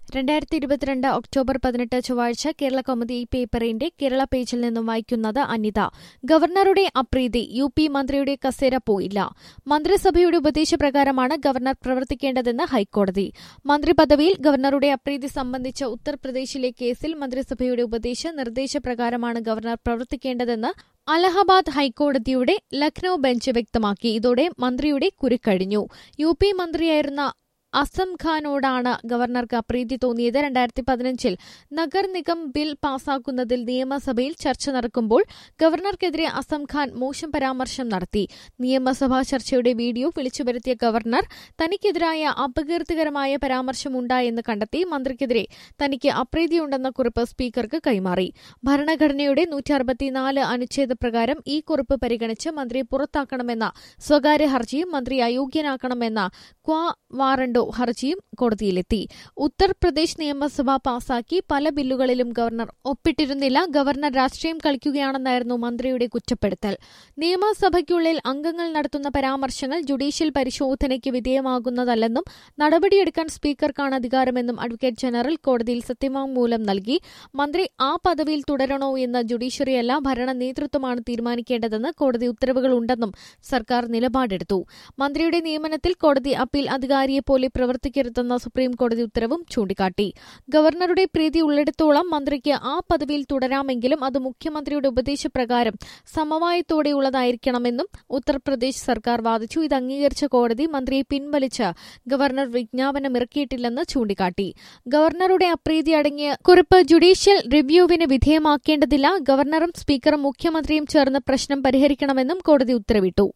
രണ്ടായിരത്തി ഇരുപത്തിരണ്ട് ഒക്ടോബർ പതിനെട്ട് ചൊവ്വാഴ്ച കേരള കൗമുദി പേപ്പറിന്റെ കേരള പേജിൽ നിന്നും വായിക്കുന്നത് അനിത ഗവർണറുടെ അപ്രീതി യു പി മന്ത്രിയുടെ കസേര പോയില്ല മന്ത്രിസഭയുടെ ഉപദേശപ്രകാരമാണ് ഗവർണർ പ്രവർത്തിക്കേണ്ടതെന്ന് ഹൈക്കോടതി മന്ത്രിപദവിയിൽ ഗവർണറുടെ അപ്രീതി സംബന്ധിച്ച ഉത്തർപ്രദേശിലെ കേസിൽ മന്ത്രിസഭയുടെ ഉപദേശ നിർദ്ദേശപ്രകാരമാണ് ഗവർണർ പ്രവർത്തിക്കേണ്ടതെന്ന് അലഹബാദ് ഹൈക്കോടതിയുടെ ലക്നൌ ബെഞ്ച് വ്യക്തമാക്കി ഇതോടെ മന്ത്രിയുടെ കുരുക്കഴിഞ്ഞു യു പി മന്ത്രിയായിരുന്ന അസം ഖാനോടാണ് ഗവർണർക്ക് അപ്രീതി തോന്നിയത് രണ്ടായിരത്തി പതിനഞ്ചിൽ നഗർ നിഗം ബിൽ പാസാക്കുന്നതിൽ നിയമസഭയിൽ ചർച്ച നടക്കുമ്പോൾ ഗവർണർക്കെതിരെ അസം ഖാൻ മോശം പരാമർശം നടത്തി നിയമസഭാ ചർച്ചയുടെ വീഡിയോ വിളിച്ചുവരുത്തിയ ഗവർണർ തനിക്കെതിരായ അപകീർത്തികരമായ പരാമർശമുണ്ടായെന്ന് കണ്ടെത്തി മന്ത്രിക്കെതിരെ തനിക്ക് അപ്രീതിയുണ്ടെന്ന കുറിപ്പ് സ്പീക്കർക്ക് കൈമാറി ഭരണഘടനയുടെ നൂറ്റി അറുപത്തിനാല് അനുച്ഛേദപ്രകാരം ഈ കുറിപ്പ് പരിഗണിച്ച് മന്ത്രിയെ പുറത്താക്കണമെന്ന സ്വകാര്യ ഹർജിയും മന്ത്രി അയോഗ്യനാക്കണമെന്ന ക്വാ വാറണ്ടോ ഹർജിയും കോടതിയിലെത്തി ഉത്തർപ്രദേശ് നിയമസഭ പാസാക്കി പല ബില്ലുകളിലും ഗവർണർ ഒപ്പിട്ടിരുന്നില്ല ഗവർണർ രാഷ്ട്രീയം കളിക്കുകയാണെന്നായിരുന്നു മന്ത്രിയുടെ കുറ്റപ്പെടുത്തൽ നിയമസഭയ്ക്കുള്ളിൽ അംഗങ്ങൾ നടത്തുന്ന പരാമർശങ്ങൾ ജുഡീഷ്യൽ പരിശോധനയ്ക്ക് വിധേയമാകുന്നതല്ലെന്നും നടപടിയെടുക്കാൻ സ്പീക്കർക്കാണ് അധികാരമെന്നും അഡ്വക്കേറ്റ് ജനറൽ കോടതിയിൽ സത്യവാങ്മൂലം നൽകി മന്ത്രി ആ പദവിയിൽ തുടരണോ എന്ന് ജുഡീഷ്യറിയല്ല ഭരണ നേതൃത്വമാണ് തീരുമാനിക്കേണ്ടതെന്ന് കോടതി ഉത്തരവുകളുണ്ടെന്നും സർക്കാർ നിലപാടെടുത്തു മന്ത്രിയുടെ നിയമനത്തിൽ കോടതി അപ്പീൽ അധികാരിയെ പോലെ പ്രവർത്തിക്കരുതെന്ന സുപ്രീം കോടതി ഉത്തരവും ചൂണ്ടിക്കാട്ടി ഗവർണറുടെ പ്രീതി ഉള്ളിടത്തോളം മന്ത്രിക്ക് ആ പദവിയിൽ തുടരാമെങ്കിലും അത് മുഖ്യമന്ത്രിയുടെ ഉപദേശപ്രകാരം സമവായത്തോടെയുള്ളതായിരിക്കണമെന്നും ഉത്തർപ്രദേശ് സർക്കാർ വാദിച്ചു ഇത് അംഗീകരിച്ച കോടതി മന്ത്രിയെ പിൻവലിച്ച് ഗവർണർ വിജ്ഞാപനമിറക്കിയിട്ടില്ലെന്ന് ചൂണ്ടിക്കാട്ടി ഗവർണറുടെ അപ്രീതി അടങ്ങിയ കുറിപ്പ് ജുഡീഷ്യൽ റിവ്യൂവിന് വിധേയമാക്കേണ്ടതില്ല ഗവർണറും സ്പീക്കറും മുഖ്യമന്ത്രിയും ചേർന്ന് പ്രശ്നം പരിഹരിക്കണമെന്നും കോടതി ഉത്തരവിട്ടു